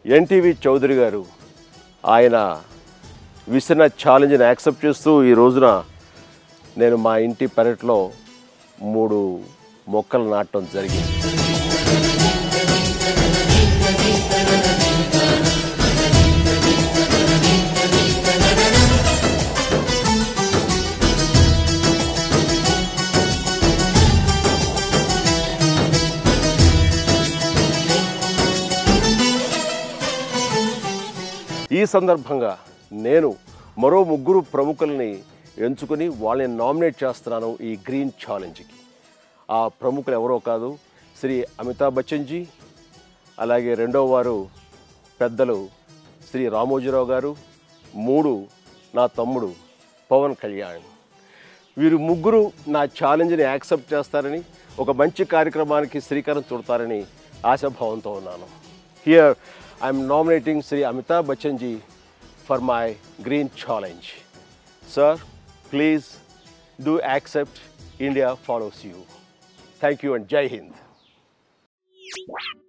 NTV Chowdary గారు ఆయన విసిన ఛాలెంజ్ని accept చేస్తూ ఈ రోజున నేను మా ఇంటి పెరట్లో మూడు మొక్కలు నాటడం జరిగింది ఈ సందర్భంగా నేను మరో ముగ్గురు ప్రముఖుల్ని ఎంచుకుని వాళ్ళని నామినేట్ చేస్తున్నాను ఈ గ్రీన్ ఛాలెంజ్కి ఆ ప్రముఖులు ఎవరో కాదు శ్రీ అమితాబ్ బచ్చన్ జీ అలాగే రెండో వారు పెద్దలు శ్రీ రామోజీరావు గారు మూడు నా తమ్ముడు పవన్ కళ్యాణ్ వీరు ముగ్గురు నా ఛాలెంజ్ని యాక్సెప్ట్ చేస్తారని ఒక మంచి కార్యక్రమానికి శ్రీకారం చుడతారని ఆశాభావంతో ఉన్నాను here I'm nominating Shri Amitabh Bachchan ji for my green challenge sir please do accept India follows you thank you and Jai Hind